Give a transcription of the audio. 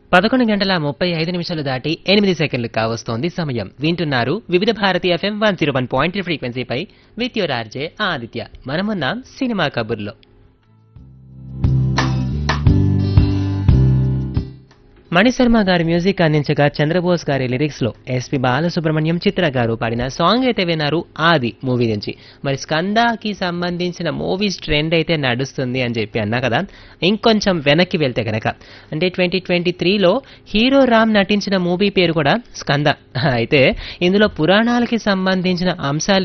పదకొండు గంటల ముప్పై ఐదు నిమిషాలు దాటి ఎనిమిది సెకండ్లు కావస్తోంది సమయం వింటున్నారు Vividh Bharati FM one zero one point ఫ్రీక్వెన్సీపై విత్ యువర్ ఆర్జే ఆదిత్య మనమున్నాం సినిమా కబుర్లో మణిశర్మ గారి మ్యూజిక్ అందించగా చంద్రబోస్ గారి లిరిక్స్ లో ఎస్పి బాలసుబ్రహ్మణ్యం చిత్ర గారు పాడిన సాంగ్ అయితే విన్నారు ఆది మూవీ నుంచి మరి స్కందాకి సంబంధించిన మూవీస్ ట్రెండ్ అయితే నడుస్తుంది అని చెప్పి అన్నా కదా ఇంకొంచెం వెనక్కి వెళ్తే కనుక అంటే ట్వంటీ ట్వంటీ త్రీలో హీరో రామ్ నటించిన మూవీ పేరు కూడా స్కంద అయితే ఇందులో పురాణాలకి సంబంధించిన అంశాలు